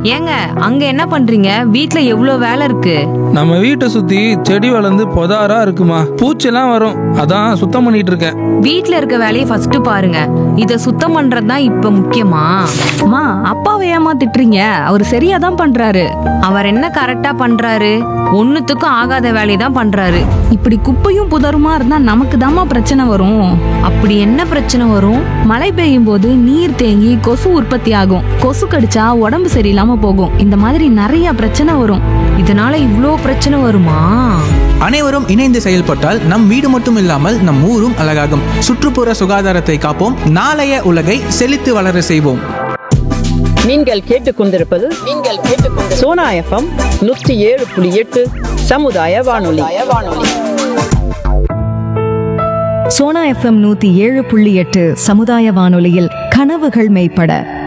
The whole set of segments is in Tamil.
ஏங்க அங்க என்ன பண்றீங்க வீட்ல எவ்வளோ வேலை இருக்கு நம்ம வீட்டை சுத்தி செடி வளர்ந்து பொதாரா இருக்குமா பூச்செல்லாம் வரும் அதான் சுத்தம் பண்ணிட்டு இருக்கேன் வீட்ல இருக்க வேலையை ஃபர்ஸ்ட் பாருங்க இத சுத்தம் பண்றது தான் இப்ப முக்கியமா அம்மா அப்பாவை ஏமா திட்டுறீங்க அவர் சரியா தான் பண்றாரு அவர் என்ன கரெக்டா பண்றாரு ஒண்ணுத்துக்கும் ஆகாத வேலையை தான் பண்றாரு இப்படி குப்பையும் புதருமா இருந்தா நமக்கு தாம்மா பிரச்சனை வரும் அப்படி என்ன பிரச்சனை வரும் மழை பெய்யும் போது நீர் தேங்கி கொசு உற்பத்தி ஆகும் கொசு கடிச்சா உடம்பு சரியில்லாம போகும் இந்த மாதிரி நிறைய பிரச்சனை வரும் இதனால இவ்ளோ பிரச்சனை வருமா அனைவரும் இணைந்து செயல்பட்டால் நம் வீடு மட்டும் இல்லாமல் நம் ஊரும் அழகாகும் சுற்றுப்புற சுகாதாரத்தை காப்போம் நாளைய உலகை செழித்து வளர செய்வோம் நீங்கள் கேட்டுக்கொண்டிருப்பது நீங்கள் கேட்டுக்கொண்டு சோனா எஃப்எம் நூற்றி ஏழு புள்ளி எட்டு சமுதாய வானொலி வானொலி சோனா எஃப்எம் நூத்தி ஏழு புள்ளி எட்டு சமுதாய வானொலியில் கனவுகள் மெய்ப்பட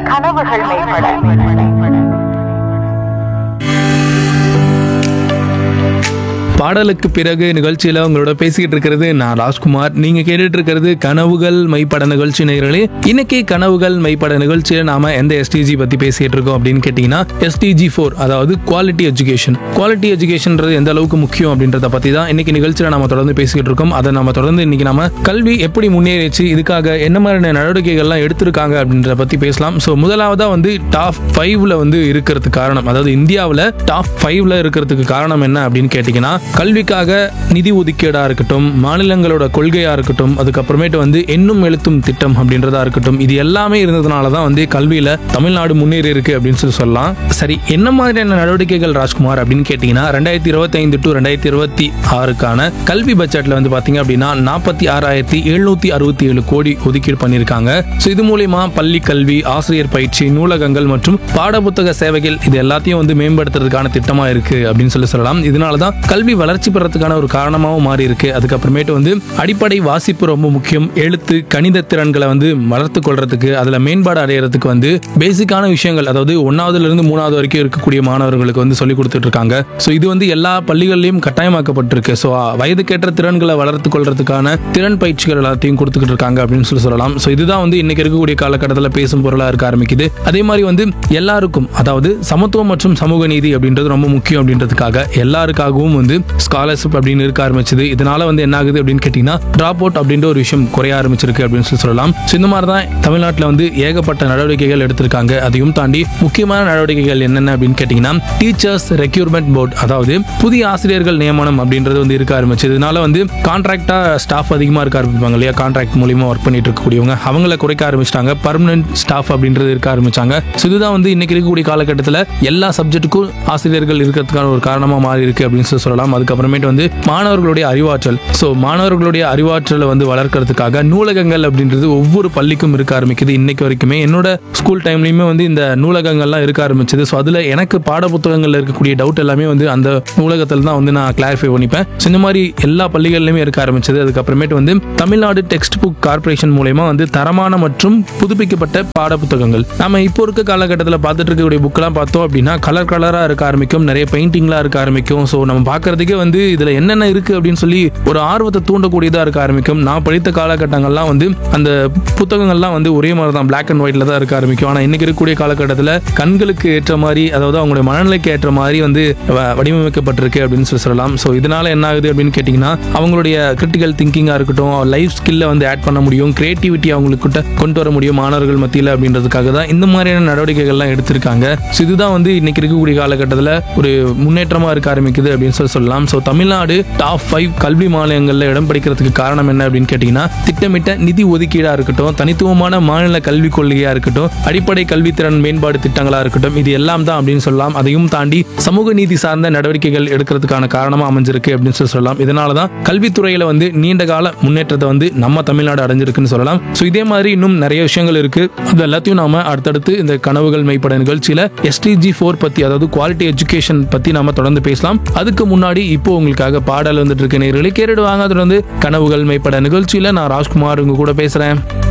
பாடலுக்கு பிறகு நிகழ்ச்சியில உங்களோட பேசிக்கிட்டு இருக்கிறது நான் ராஜ்குமார் நீங்க கேட்டுட்டு இருக்கிறது கனவுகள் மைப்பட நிகழ்ச்சி நேயர்களே இன்னைக்கு கனவுகள் மைப்பட நிகழ்ச்சியில நாம எந்த எஸ்டிஜி பத்தி பேசிட்டு இருக்கோம் அப்படின்னு கேட்டீங்கன்னா எஸ்டிஜி ஃபோர் அதாவது குவாலிட்டி எஜுகேஷன் குவாலிட்டி எஜுகேஷன்ன்றது எந்த அளவுக்கு முக்கியம் அப்படின்றத பத்தி தான் இன்னைக்கு நிகழ்ச்சியில நாம தொடர்ந்து பேசிக்கிட்டு இருக்கோம் அதை நம்ம தொடர்ந்து இன்னைக்கு நாம கல்வி எப்படி முன்னேறிச்சு இதுக்காக என்ன மாதிரியான நடவடிக்கைகள்லாம் எடுத்திருக்காங்க அப்படின்றத பத்தி பேசலாம் ஸோ முதலாவதா வந்து டாப் ஃபைவ்ல வந்து இருக்கிறதுக்கு காரணம் அதாவது இந்தியாவில் டாப் ஃபைவ்ல இருக்கிறதுக்கு காரணம் என்ன அப்படின்னு கேட்டிங்கன்னா கல்விக்காக நிதி ஒதுக்கீடா இருக்கட்டும் மாநிலங்களோட கொள்கையா இருக்கட்டும் அதுக்கப்புறமேட்டு வந்து எண்ணும் எழுத்தும் திட்டம் அப்படின்றதா இருக்கட்டும் இது எல்லாமே இருந்ததுனால தான் வந்து கல்வியில தமிழ்நாடு முன்னேறி இருக்கு அப்படின்னு சொல்லி சொல்லலாம் சரி என்ன மாதிரியான நடவடிக்கைகள் ராஜ்குமார் அப்படின்னு கேட்டிங்கன்னா ரெண்டாயிரத்தி இருபத்தி ஐந்து டு ரெண்டாயிரத்தி இருபத்தி ஆறுக்கான கல்வி பட்ஜெட்ல வந்து பாத்தீங்க அப்படின்னா நாற்பத்தி ஆறாயிரத்தி எழுநூத்தி அறுபத்தி ஏழு கோடி ஒதுக்கீடு பண்ணியிருக்காங்க ஸோ இது மூலியமா பள்ளி கல்வி ஆசிரியர் பயிற்சி நூலகங்கள் மற்றும் பாடப்புத்தக சேவைகள் இது எல்லாத்தையும் வந்து மேம்படுத்துறதுக்கான திட்டமா இருக்கு அப்படின்னு சொல்லி சொல்லலாம் இதனால தான் கல்வி வளர்ச்சி பெறத்துக்கான ஒரு காரணமாகவும் மாறி இருக்கு அதுக்கப்புறமேட்டு வந்து அடிப்படை வாசிப்பு ரொம்ப முக்கியம் எழுத்து கணித திறன்களை வந்து வளர்த்து கொள்றதுக்கு அதுல மேம்பாடு அடையிறதுக்கு வந்து பேசிக்கான விஷயங்கள் அதாவது ஒன்னாவதுல இருந்து மூணாவது வரைக்கும் இருக்கக்கூடிய மாணவர்களுக்கு வந்து சொல்லி கொடுத்துட்டு இருக்காங்க ஸோ இது வந்து எல்லா பள்ளிகள்லையும் கட்டாயமாக்கப்பட்டிருக்கு ஸோ வயதுக்கேற்ற திறன்களை வளர்த்து கொள்றதுக்கான திறன் பயிற்சிகள் எல்லாத்தையும் கொடுத்துக்கிட்டு இருக்காங்க அப்படின்னு சொல்லி சொல்லலாம் ஸோ இதுதான் வந்து இன்னைக்கு இருக்கக்கூடிய காலகட்டத்தில் பேசும் பொருளாக இருக்க ஆரம்பிக்குது அதே மாதிரி வந்து எல்லாருக்கும் அதாவது சமத்துவம் மற்றும் சமூக நீதி அப்படின்றது ரொம்ப முக்கியம் அப்படின்றதுக்காக எல்லாருக்காகவும் வந்து ஸ்காலர்ஷிப் அப்படின்னு இருக்க ஆரம்பிச்சது இதனால வந்து என்ன ஆகுது அப்படின்னு கேட்டிங்கன்னா ட்ராப் அவுட் அப்படின்ற ஒரு விஷயம் குறைய ஆரம்பிச்சிருக்கு அப்படின்னு சொல்லி சொல்லலாம் ஸோ இந்த மாதிரி தான் தமிழ்நாட்டில் வந்து ஏகப்பட்ட நடவடிக்கைகள் எடுத்திருக்காங்க அதையும் தாண்டி முக்கியமான நடவடிக்கைகள் என்னென்ன அப்படின்னு கேட்டிங்கன்னா டீச்சர்ஸ் ரெக்யூர்மெண்ட் போர்டு அதாவது புதிய ஆசிரியர்கள் நியமனம் அப்படின்றது வந்து இருக்க ஆரம்பிச்சது இதனால வந்து கான்ட்ராக்டா ஸ்டாஃப் அதிகமாக இருக்க ஆரம்பிப்பாங்க இல்லையா கான்ட்ராக்ட் மூலியமா ஒர்க் பண்ணிட்டு இருக்கக்கூடியவங்க அவங்கள குறைக்க ஆரம்பிச்சிட்டாங்க பர்மனன்ட் ஸ்டாஃப் அப்படின்றது இருக்க ஆரம்பிச்சாங்க ஸோ இதுதான் வந்து இன்னைக்கு இருக்கக்கூடிய காலகட்டத்தில் எல்லா சப்ஜெக்ட்டுக்கும் ஆசிரியர்கள் இருக்கிறதுக்கான ஒரு காரணமாக மாறி இருக்கு அப்படின்னு சொல்லி சொல்லலாம் அதுக்கப்புறமேட்டு வந்து மாணவர்களுடைய அறிவாற்றல் ஸோ மாணவர்களுடைய அறிவாற்றலை வந்து வளர்க்கறதுக்காக நூலகங்கள் அப்படின்றது ஒவ்வொரு பள்ளிக்கும் இருக்க ஆரம்பிக்குது இன்னைக்கு வரைக்குமே என்னோட ஸ்கூல் டைம்லயுமே வந்து இந்த நூலகங்கள்லாம் இருக்க ஆரம்பிச்சது ஸோ அதில் எனக்கு பாட புத்தகங்கள்ல இருக்கக்கூடிய டவுட் எல்லாமே வந்து அந்த நூலகத்தில் தான் வந்து நான் கிளாரிஃபை பண்ணிப்பேன் ஸோ இந்த மாதிரி எல்லா பள்ளிகள்லையுமே இருக்க ஆரம்பிச்சது அதுக்கப்புறமேட்டு வந்து தமிழ்நாடு டெக்ஸ்ட் புக் கார்பரேஷன் மூலயமா வந்து தரமான மற்றும் புதுப்பிக்கப்பட்ட பாட புத்தகங்கள் நம்ம இப்போ இருக்க காலகட்டத்தில் பார்த்துட்டு இருக்கக்கூடிய புக்கெல்லாம் பார்த்தோம் அப்படின்னா கலர் கலராக இருக்க ஆரம்பிக்கும் நிறைய பெயிண்டிங்லாம் இருக்க ஆரம்பிக்கும் ஸோ நம்ம பார்க்கறதுக்கே வந்து இதில் என்னென்ன இருக்கு அப்படின்னு சொல்லி ஒரு ஆர்வத்தை தூண்டக்கூடியதாக இருக்க ஆரம்பிக்கும் நான் படித்த காலகட்டங்கள்லாம் வந்து அந்த புத்தகங்கள்லாம் வந்து ஒரே மாதிரி தான் பிளாக் அண்ட் ஒயிட்ல தான் இருக்க ஆரம்பிக்கும் ஆனால் இன்னைக்கு இருக்கக்கூடிய காலகட்டத்தில் கண்களுக்கு ஏற்ற மாதிரி அதாவது அவங்களுடைய மனநிலைக்கு ஏற்ற மாதிரி வந்து வ- வடிவமைக்கப்பட்டிருக்கு அப்படின்னு சொல்லி சொல்லலாம் ஸோ இதனால என்ன ஆகுது அப்படின்னு கேட்டிங்கன்னா அவங்களுடைய கிரிட்டிக்கல் திங்கிங்காக இருக்கட்டும் லைஃப் ஸ்கில்லை வந்து ஆட் பண்ண முடியும் கிரியேட்டிவிட்டி அவங்களுக்கிட்ட கொண்டு வர முடியும் மாணவர்கள் மத்தியில் அப்படின்றதுக்காக தான் இந்த மாதிரியான நடவடிக்கைகள்லாம் எடுத்திருக்காங்க ஸோ இதுதான் வந்து இன்னைக்கு இருக்கக்கூடிய காலகட்டத்தில் ஒரு முன்னேற்றமாக இருக்க ஆரம்பிக்குது அப்படின்னு சொல்லி சொல்லலாம் ஸோ தமிழ்நாடு டாப் ஃபைவ் கல்வி மாநிலங்களில் இடம் பிடிக்கிறதுக்கு காரணம் என்ன அப்படின்னு கேட்டிங்கன்னா திட்டமிட்ட நிதி ஒதுக்கீடாக இருக்கட்டும் தனித்துவமான மாநில கல்விக் கொள்கையாக இருக்கட்டும் அடிப்படை கல்வித்திறன் மேம்பாடு திட்டங்களாக இருக்கட்டும் இது எல்லாம் தான் அப்படின்னு சொல்லலாம் அதையும் தாண்டி சமூக நீதி சார்ந்த நடவடிக்கைகள் எடுக்கிறதுக்கான காரணமாக அமைஞ்சிருக்கு அப்படின்னு சொல்லி சொல்லலாம் இதனால தான் கல்வித்துறையில் வந்து நீண்ட கால முன்னேற்றத்தை வந்து நம்ம தமிழ்நாடு அடைஞ்சிருக்குன்னு சொல்லலாம் ஸோ இதே மாதிரி இன்னும் நிறைய விஷயங்கள் இருக்கு அது எல்லாத்தையும் நாம அடுத்தடுத்து இந்த கனவுகள் மெய்ப்பட நிகழ்ச்சியில எஸ்டிஜி ஃபோர் பத்தி அதாவது குவாலிட்டி எஜுகேஷன் பத்தி நாம தொடர்ந்து பேசலாம் அதுக்கு முன்னாடி இப்போ உங்களுக்காக பாடல் வந்துட்டு இருக்க நேர்களை கேட்டுடுவாங்க அது வந்து கனவுகள் மெய்ப்பட நிகழ்ச்சியில நான் ராஜ்குமார் உங்க கூட பேசுறேன்